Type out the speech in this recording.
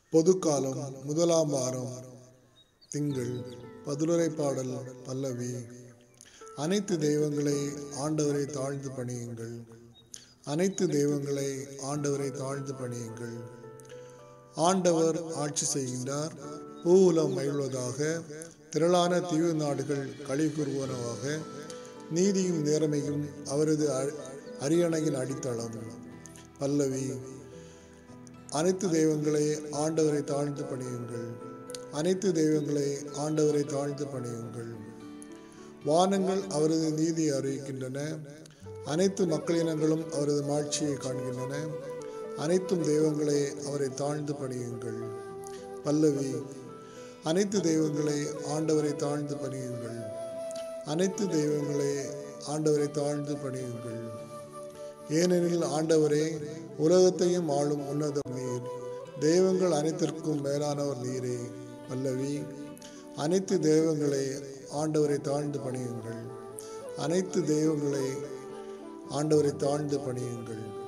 பொதுக்காலம் முதலாம் வாரம் திங்கள் பதிலுரை பாடல் பல்லவி அனைத்து தெய்வங்களை ஆண்டவரை தாழ்ந்து பணியுங்கள் அனைத்து தெய்வங்களை ஆண்டவரை தாழ்ந்து பணியுங்கள் ஆண்டவர் ஆட்சி செய்கின்றார் பூவுலம் மகிழ்வதாக திரளான தீவு நாடுகள் களி கூறுவனவாக நீதியும் நேர்மையும் அவரது அ- அரியணையின் அடித்தளம் பல்லவி அனைத்து தெய்வங்களை ஆண்டவரை தாழ்ந்து பணியுங்கள் அனைத்து தெய்வங்களை ஆண்டவரை தாழ்ந்து பணியுங்கள் வானங்கள் அவரது நீதியை அறிவிக்கின்றன அனைத்து மக்களினங்களும் அவரது மாட்சியை காண்கின்றன அனைத்தும் தெய்வங்களே அவரை தாழ்ந்து பணியுங்கள் பல்லவி அனைத்து தெய்வங்களை ஆண்டவரை தாழ்ந்து பணியுங்கள் அனைத்து தெய்வங்களே ஆண்டவரை தாழ்ந்து பணியுங்கள் ஏனெனில் ஆண்டவரே உலகத்தையும் ஆளும் உன்னதம் நீர் தெய்வங்கள் அனைத்திற்கும் மேலானவர் நீரே பல்லவி அனைத்து தெய்வங்களை ஆண்டவரை தாழ்ந்து பணியுங்கள் அனைத்து தெய்வங்களை ஆண்டவரை தாழ்ந்து பணியுங்கள்